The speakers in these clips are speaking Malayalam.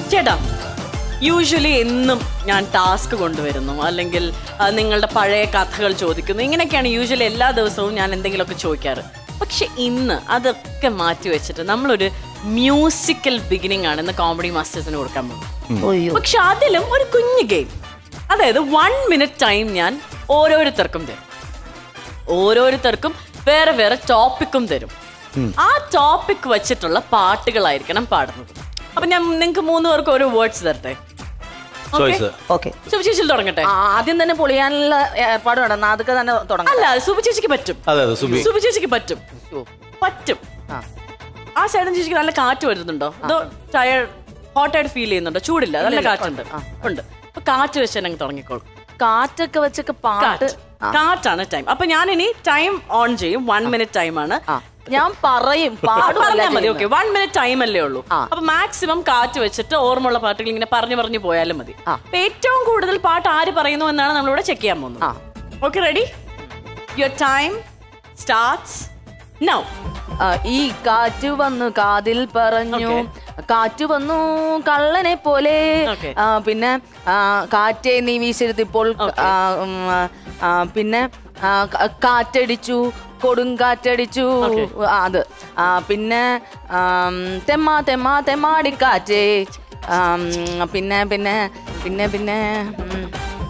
ചേട്ടാ യൂഷ്വലി എന്നും ഞാൻ ടാസ്ക് കൊണ്ടുവരുന്നു അല്ലെങ്കിൽ ആ, നിങ്ങളുടെ പഴയ കഥകൾ ചോദിക്കുന്നു ഇങ്ങനെയൊക്കെയാണ് യൂഷ്വലി എല്ലാ ദിവസവും ഞാൻ എന്തെങ്കിലുമൊക്കെ ചോദിക്കാറ് പക്ഷെ ഇന്ന് അതൊക്കെ മാറ്റി വെച്ചിട്ട് നമ്മളൊരു മ്യൂസിക്കൽ ബിഗിനിങ് ആണ് ഇന്ന് കോമഡി മാസ്റ്റേഴ്സിന് കൊടുക്കാൻ പോകുന്നത് ഒയ്യോ പക്ഷെ അതിലും ഒരു കുഞ്ഞു ഗെയിം അതായത് വൺ മിനിറ്റ് ടൈം ഞാൻ ഓരോരുത്തർക്കും തരും ഓരോരുത്തർക്കും വേറെ വേറെ ടോപ്പിക്കും തരും ആ ടോപ്പിക് വെച്ചിട്ടുള്ള പാട്ടുകളായിരിക്കണം പാടുന്നത് അപ്പൊ ഞാൻ നിങ്ങൾക്ക് മൂന്ന് പേർക്ക് ഓരോ വേർഡ്സ് തരട്ടെ ചോയ്സ് ഓക്കെ സുബിചേച്ചിൽ തുടങ്ങട്ടെ ആദ്യം തന്നെ പൊളിയാനുള്ള ഏർപ്പാട് വേണം അതൊക്കെ തന്നെ തുടങ്ങാം അല്ല സുബിചേച്ചിക്ക് പറ്റും അതെ അതെ സുബി സുബിചേച്ചിക്ക് പറ്റും പറ്റും ആ. ആ സൈഡൻ ചേച്ചിക്ക് നല്ല കാറ്റ് വരുന്നുണ്ടോ അതോ ടയർഡ് ഹോട്ടായിട്ട് ഫീൽ ചെയ്യുന്നുണ്ടോ ചൂടില്ല നല്ല കാറ്റുണ്ട് ഉണ്ട് അപ്പൊ കാറ്റ് വെച്ച് തന്നെ അങ്ങ് തുടങ്ങിക്കോളൂ കാറ്റൊക്കെ വെച്ചൊക്കെ പാട്ട് കാറ്റ് കാറ്റാണ് ടൈം അപ്പൊ ഞാൻ ഇനി ടൈം ഓൺ ചെയ്യും വൺ മിനിറ്റ് ടൈം ആണ് ആ ഞാൻ പറയും പാടുമല്ല പറഞ്ഞാൽ മതി ഓക്കെ ചെയ്യുന്നത്. വൺ മിനിറ്റ് ടൈം അല്ലേ ഉള്ളൂ ആ. അപ്പൊ മാക്സിമം കാറ്റ് വെച്ചിട്ട് ഓർമ്മയുള്ള പാട്ടുകൾ ഇങ്ങനെ പറഞ്ഞു പറഞ്ഞു പോയാലും മതി ആ. അപ്പൊ ഏറ്റവും കൂടുതൽ പാട്ട് ആര് പറയുന്നു എന്നാണ് നമ്മളിവിടെ ചെക്ക് ചെയ്യാൻ ആ. പോകുന്നത് okay ready your time starts now ആ, ഈ കാറ്റ് വന്നു കാതിൽ പറഞ്ഞു കാറ്റ് വന്നു കള്ളനെ പോലെ Okay. ആ, പിന്നെ ആ, കാറ്റേ നീ വീശെടുത്തിപ്പോൾ ആ, ഉം, ആ, പിന്നെ ആ, ക- കാറ്റടിച്ചു കൊടുങ്കാറ്റടിച്ചു Okay. ആ, അത് ആ, പിന്നെ ആം, തെമ്മ തെമ്മ തെമ്മാടിക്കാറ്റേ ആം, പിന്നെ പിന്നെ പിന്നെ പിന്നെ ഉം.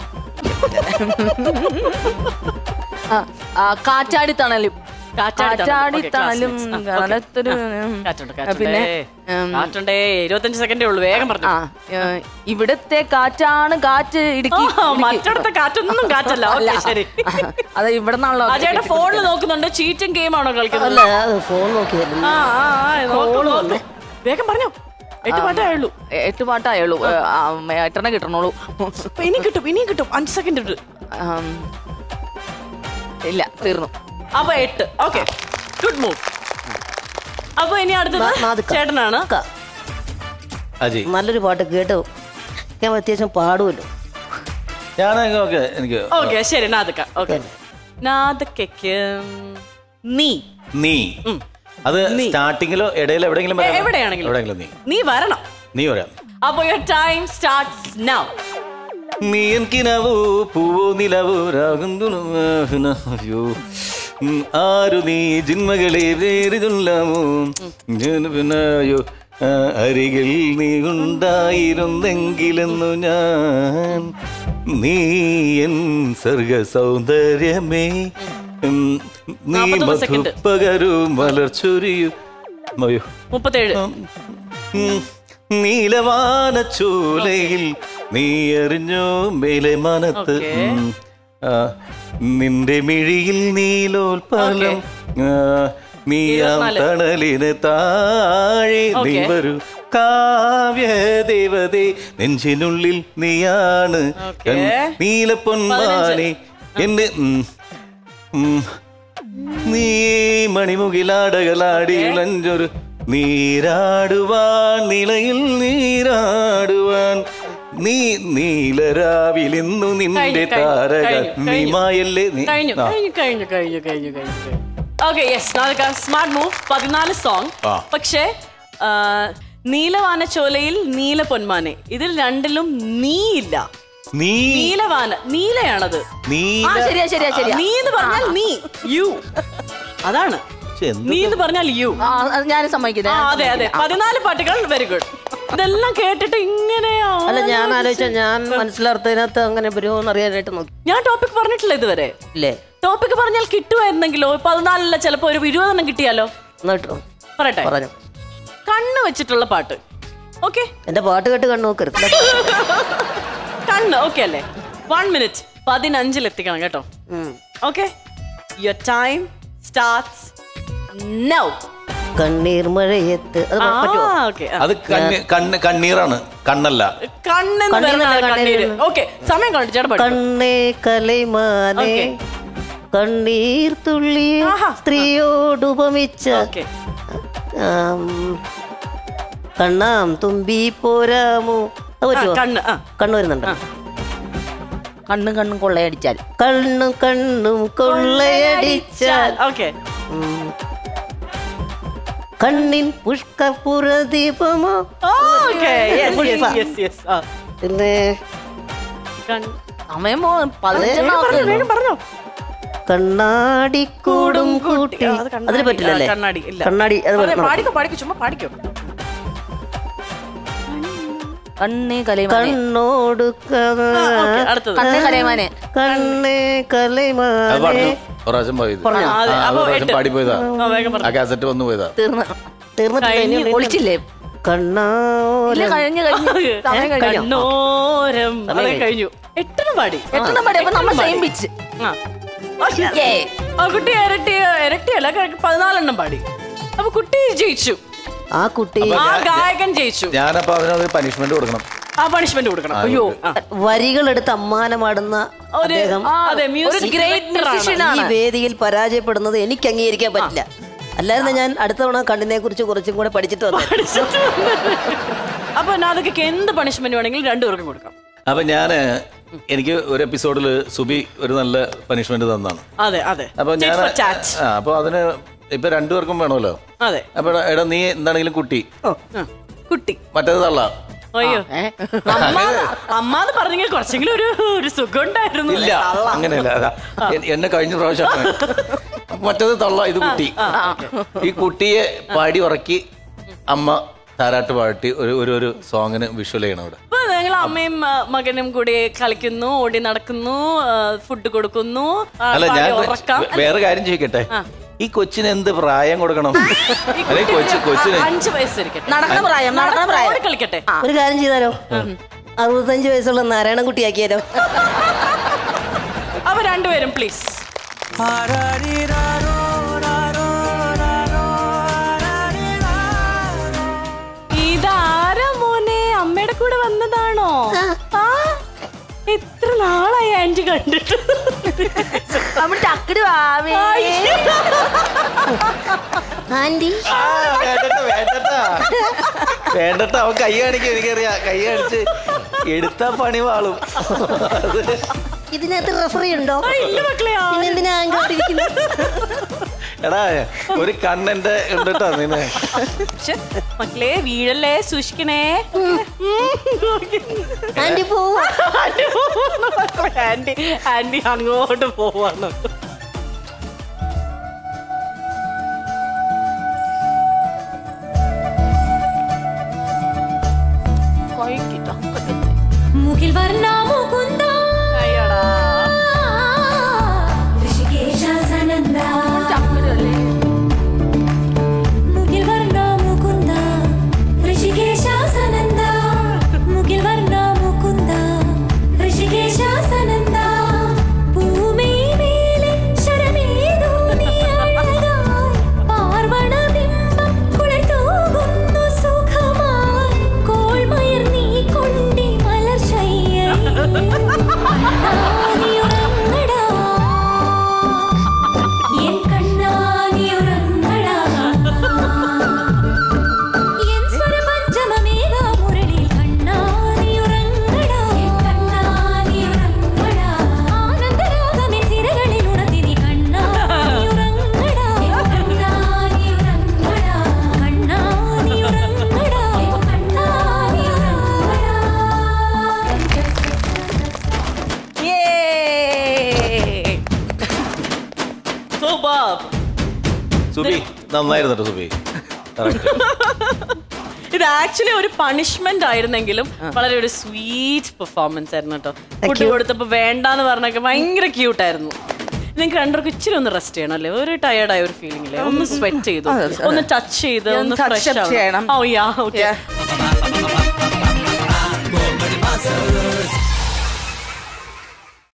ആ, ആ, കാറ്റാടി തണലും കാറ്റാടി തണലും. കാറ്റാടി Okay, തണലും classmates. ആ, okay. കാലത്തൊരു ഉം, കാറ്റുണ്ട് ആ, പിന്നെ ഉം, കാറ്റുണ്ടേ ഇരുപത്തഞ്ച് സെക്കൻഡേ ഉള്ളൂ വേഗം പറഞ്ഞു ആ ഏ, ഇവിടത്തെ കാറ്റാണ് കാറ്റ് ഇടുക്കി ആ, മറ്റിടത്തെ കാറ്റൊന്നും കാറ്റല്ല അല്ല. ഓക്കെ ശരി അത് ഇവിടെ നിന്നാണല്ലോ അജയുടെ ഫോണിൽ നോക്കുന്നുണ്ട് ചീറ്റും ഗെയിം ആണോ കളിക്കുന്നത് അല്ല അത് ഫോൺ നോക്കിയായിരുന്നു ആ ആ ആ, നോക്കൂ, നോക്കൂ. വേഗം പറഞ്ഞോ എട്ട് പാട്ടേ ഉള്ളൂ എട്ട് പാട്ടായുള്ളൂ ഏ, ആ, എട്ടെണ്ണം കിട്ടണോളൂ അപ്പൊ ഇനിയും കിട്ടും ഇനിയും കിട്ടും അഞ്ച് സെക്കൻഡ് ഉണ്ട് ആം, ഇല്ല തീർന്നു അപ്പൊ എട്ട് ഓക്കെ ഗുഡ് മൂവ് അപ്പൊ ഇനി അടുത്തത് നാ- നാദിക്ക. ചേട്ടനാണ് ക. അജി നല്ലൊരു പാട്ട് കേട്ടോ ഞാൻ അത്യാവശ്യം പാടുമല്ലോ ഞാൻ ഓക്കെ എനിക്ക് ഓക്കെ ശരി നാദക്ക ഓക്കെ നാദക്കയ്ക്ക് നീ നീ അത് സ്റ്റാർട്ടിങ്ങിലോ ഇടയിലോ എവിടെയെങ്കിലും എ- വരാം. എവിടെയാണെങ്കിലും എവിടെയെങ്കിലും നീ നീ വരണം നീ വരാം അപ്പൊ യുവർ ടൈം സ്റ്റാർട്ട്സ് നൗ നീ എനിക്കിനവോ പൂവോ നിലവോ രാഗന്തുണയോ ആരു നീ ജിന്മകളെ വേറിതുള്ളമോ പിന്നെയോ അരികിൽ നീ ഉണ്ടായിരുന്നെങ്കിലെന്നു ഞാൻ നീ എൻ സർഗ സൗന്ദര്യമേ ഉം, നീ 49 second. മധുപ്പകരു മലർച്ചൊരിയു അയ്യോ മുപ്പത്തേഴ് ഉം. നീലവാനച്ചോലയിൽ നീ എറിഞ്ഞോ മേലെ മനത്ത് ഓക്കേ. ഉം. ആ, നിന്റെ മിഴിയിൽ നീലോൽപ്പലം ആ, നീയാം ഇരുപത്തിനാല്. തണലിന് താഴെ നീ ഓക്കേ. വരൂ കാവ്യ ദേവതേ നെഞ്ചിനുള്ളിൽ നീയാണ് ഓക്കേ. നീലപ്പൊന്മാനെ എന്റെ ഉം, ഉം. നീ മണിമുകിലാടകളാടി ഉളഞ്ചൊരു നീരാടുവാൻ നിലയിൽ നീരാടുവാൻ നീ നീലരാവിൽ ഇന്നു നിന്റെ കഴിഞ്ഞു, കഴിഞ്ഞു, താരക കഴിഞ്ഞു, നീ കഴിഞ്ഞു. മായല്ലേ നീ കഴിഞ്ഞു ആ. കഴിഞ്ഞു കഴിഞ്ഞു കഴിഞ്ഞു കഴിഞ്ഞു കഴിഞ്ഞു ഓക്കെ യെസ് നാദക്ക സ്മാർട്ട് മൂവ് പതിനാല് സോങ് ആ. പക്ഷേ ആ, നീലവാന ചോലയിൽ നീല പൊന്മാനെ ഇതിൽ രണ്ടിലും നീ ഇല്ല നീ നീലവാന നീലയാണത് നീ ആ ശരിയാ ശരിയാ ശരിയാ നീ എന്ന് പറഞ്ഞാൽ നീ യു അതാണ് എന്ത് നീ എന്ന് പറഞ്ഞാൽ യു ആ അത് ഞാൻ സമ്മതിക്കുന്നത് ആ, അതെ അതെ പതിനാല് പാട്ടുകൾ വെരി ഗുഡ് ഇതെല്ലാം കേട്ടിട്ട് ഇങ്ങനെയാ അല്ല ഞാൻ ആലോചിച്ച ഞാൻ മനസ്സിലാർത്തതിനകത്ത് അങ്ങനെ വരുമോന്ന് അറിയാനായിട്ട് നോക്കി ഞാൻ ടോപ്പിക് പറഞ്ഞിട്ടില്ല ഇതുവരെ ഇല്ലേ ടോപ്പിക് പറഞ്ഞാൽ കിട്ടുമായിരുന്നെങ്കിലോ പതിനാലല്ല ചിലപ്പോ ഒരു ഇരുപതെണ്ണം കിട്ടിയാലോ എന്നിട്ടോ പറയട്ടെ പറഞ്ഞു കണ്ണ് വെച്ചിട്ടുള്ള പാട്ട് ഓക്കെ എന്റെ പാട്ട് കേട്ട് കണ്ണു നോക്കരുത് കണ്ണ് ഓക്കെ അല്ലേ വൺ മിനിറ്റ് പതിനഞ്ചിൽ എത്തിക്കണം കേട്ടോ ഉം. Okay your time starts now കണ്ണീർ മഴയത്ത് അത് പറ്റുമോ ഓക്കെ അത് കണ്ണി- കണ്ണ് കണ്ണീറാണ് കണ്ണല്ല കണ്ണെന്ന് കണ്ണീരല്ല, പറഞ്ഞാൽ കണ്ണീര് കണ്ണീര്. ഓക്കെ സമയം കണ്ടു ചേട്ടാ പാട്ട് കണ്ണേ കലൈമാനേ ഓക്കേ. കണ്ണീർ തുള്ളി ആഹാ. സ്ത്രീയോട് ഉപമിച്ച ഓക്കെ ആം, കണ്ണാം തുമ്പി പോരാമോ അത് പറ്റുമോ കണ്ണ് ആ കണ്ണു വരുന്നുണ്ട് കണ്ണും കണ്ണും കൊള്ളയടിച്ചാൽ കണ്ണും കണ്ണും കൊള്ളയടിച്ചാൽ ഓക്കെ ഉം. കണ്ണിൻ പുഷ്കപുരദീപമോ ഓക്കെ പുഷ്പ. പിന്നെ സമയം പോ പതിനഞ്ചെണ്ണം ആക്കുന്നുള്ളൂ. പറഞ്ഞോ കണ്ണാടിക്കൂടും കൂട്ടി ആ, അത് കണ്ണാടി. അതിന് പറ്റില്ലല്ലേ ആ, കണ്ണാടി, ഇല്ല. കണ്ണാടി അത് അതെ, പറ്റണം. പാടിക്കോ പാടിക്കോ ചുമ്മാ പാടിക്കോ കണ്ണേ കലൈമാനെ കണ്ണോട് ആ, okay, അടുത്തത് കണ്ണേ കലൈമാനെ കണ്ണേ അത് കലൈമാനെ പറഞ്ഞു ഒരു പ്രാവശ്യം പോയത് ആ, അതെ, ആ, അപ്പൊ ഒരു പ്രാവശ്യം എട്ട്. പാടിപ്പോയതാ ആ, വേഗം ആ പറഞ്ഞു കാസറ്റ് വന്നു പോയതാ തീർന്ന് തീർന്നിട്ടില്ല ഇനി ഉണ്ട്. ഒളിച്ചില്ലേ ഇല്ല കണ്ണോരം കഴിഞ്ഞു കഴിഞ്ഞു സമയം കഴിഞ്ഞു കണ്ണോരം സമയം അതെ കഴിഞ്ഞു. കഴിഞ്ഞു എട്ടെണ്ണം പാടി എട്ടെണ്ണം പാടി അപ്പൊ നമ്മൾ സെയിം പിച്ച് ആ. ഏ ആ കുട്ടി ഇരട്ടി ഇരട്ടിയല്ല correct പതിനാലെണ്ണം പാടി അപ്പൊ കുട്ടി ജയിച്ചു ആ കുട്ടി ആ ഗായകൻ ജയിച്ചു ഞാനപ്പോ അതിനൊരു പനിഷ്മെന്റ് കൊടുക്കണം ആ പണിഷ്മെന്റ് കൊടുക്കണം അയ്യോ ആ. വരികളെടുത്ത് അമ്മാനമാടുന്ന ഒരു അദ്ദേഹം ആ, അതെ മ്യൂസിക് great musician ഈ വേദിയിൽ പരാജയപ്പെടുന്നത് എനിക്ക് അംഗീകരിക്കാൻ പറ്റില്ല അല്ലായിരുന്നു ഞാൻ അടുത്ത തവണ കണ്ണിനെ കുറിച്ച് കുറച്ചും കൂടെ പഠിച്ചിട്ട് വന്നു അപ്പൊ നാദക്ക് എന്ത് പണിഷ്മെന്റ് വേണമെങ്കിലും രണ്ടുപേർക്കും കൊടുക്കാം അപ്പൊ ഞാന് എനിക്ക് ഒരു എപ്പിസോഡിൽ സുബി ഒരു നല്ല പനിഷ്മെന്റ് തന്നാണ് അതെ അതെ അപ്പൊ Tit ഞാൻ for tat. ആ അപ്പൊ അതിന് ഇപ്പൊ രണ്ടുപേർക്കും വേണമല്ലോ അതെ അപ്പൊ എടാ നീ എന്താണെങ്കിലും കുട്ടി ആ. കുട്ടി മറ്റേത് തള്ള അയ്യോ അമ്മ അമ്മാന്ന് പറഞ്ഞെങ്കിൽ കുറച്ചെങ്കിലും ഒരു ഒരു സുഖം ഉണ്ടായിരുന്നു ഇല്ല അങ്ങനെയല്ല അതാ. എ- എന്നെ കഴിഞ്ഞ പ്രാവശ്യം അങ്ങനെ. മറ്റേത് തള്ള ഇത് കുട്ടി ഈ കുട്ടിയെ പാടി ഉറക്കി അമ്മ താരാട്ട് പാട്ടി ഒരു ഒരു ഒരു സോങ്ങിന് വിഷ്വൽ ചെയ്യണം അവിടെ അപ്പൊ ഞങ്ങൾ അമ്മയും ആ, മകനും കൂടി കളിക്കുന്നു ഓടി നടക്കുന്നു ഫുഡ് കൊടുക്കുന്നു ആ, അല്ല പാടി ഞാൻ ഉറക്കാം വേ- വേറെ കാര്യം ചോദിക്കട്ടെ ആ. ഈ കൊച്ചിന് എന്ത് പ്രായം കൊടുക്കണം ഈ അല്ലെ കുട്ടി കൊച്ചു ഒരു കൊച്ചിന് അഞ്ച് വയസ്സായിരിക്കട്ടെ നടക്കണ പ്രായം നടക്കണ പ്രായം ഓടി കളിക്കട്ടെ ഒരു കാര്യം ചെയ്താലോ അറുപത്തഞ്ച് വയസ്സുള്ള നാരായണൻകുട്ടിയാക്കിയാലോ അപ്പൊ രണ്ടുപേരും പ്ലീസ് ഇതാരാ മോനെ അമ്മയുടെ കൂടെ വന്നതാണോ ആ എത്ര നാളായി ആന്റി കണ്ടിട്ട് നമ്മൾ ചക്കട് വാവേ ആന്റി ആ, വേണ്ടട്ടാ, വേണ്ടട്ടാ. വേണ്ടട്ടാ അവൻ കൈ കാണിക്കും എനിക്കറിയാം കൈ കാണിച്ച് എടുത്താ പണി വാളും അത് ഇതിനകത്ത് റെഫറി ഉണ്ടോ ആ, ഇല്ല മക്കളെ ആ. പിന്നെ എന്തിനാ ആങ്കർ ഇരിക്കുന്നത് എടാ ഒരു കണ്ണെന്റെ ഉണ്ട് കേട്ടോ നിന്നെ ശ്ശെ, മക്കളെ വീഴല്ലേ സൂക്ഷിക്കണേ ആന്റി പോവാ ആന്റി പോവാണ് മക്കളെ. ആന്റി ആന്റി അങ്ങോട്ട് പോവാണ് മുകിൽ വർണ്ണ മുകുന്ദ അയ്യടാ ഋഷികേശ സനന്ദ മുകിൽ വർണ്ണ മുകുന്ദ ഋഷികേശ സനന്ദ മുകിൽ വർണ്ണ മുകുന്ദ ഋഷികേശ സനന്ദ ഭൂമി മേലെ ശരമേതോ നീ അഴകായി പാർവണ ബിംബം കുളിർത്തൂകുന്നു സുഖമായി കോൾമയർ നീ കൊണ്ടി മലർ കണ്ണാനിയുറങ്ങടാ എൻ കണ്ണാനിയുറങ്ങടാ എൻ സ്വരപഞ്ചമമേഘ മുരളിൽ കണ്ണാനിയുറങ്ങടാ എൻ കണ്ണാനിയുറങ്ങടാ ആനന്ദരാഗമെൻ തിരകളിൽ ഉണർത്തി നീ കണ്ണാനിയുറങ്ങടാ എൻ കണ്ണാനിയുറങ്ങടാ കണ്ണാനിയുറങ്ങടാ എൻ കണ്ണാനിയുറങ്ങടാ സൂപ്പർ സുബി നന്നായിരുന്നു കേട്ടോ സുബി Correct. ഇത് ആക്ച്വലി ഒരു പണിഷ്മെന്റ് ആയിരുന്നെങ്കിലും വളരെ ഒരു സ്വീറ്റ് പെർഫോമൻസ് ആയിരുന്നു കേട്ടോ ഫുഡ് കൊടുത്തപ്പോ വേണ്ടാന്ന് പറഞ്ഞൊക്കെ ഭയങ്കര ക്യൂട്ട് ആയിരുന്നു നിങ്ങൾക്ക് രണ്ടുപേർക്കും ഇച്ചിരി ഒന്ന് റെസ്റ്റ് ചെയ്യണം അല്ലേ ഒരു ടയർഡായ ഒരു ഫീലിംഗ് അല്ലേ ഒന്ന് സ്വെറ്റ് ചെയ്തു ഒന്ന് ടച്ച് ചെയ്ത് ഒന്ന് touch up ഫ്രഷ് ചെയ്യണം. ഓ യാ ഓക്കെ Yeah.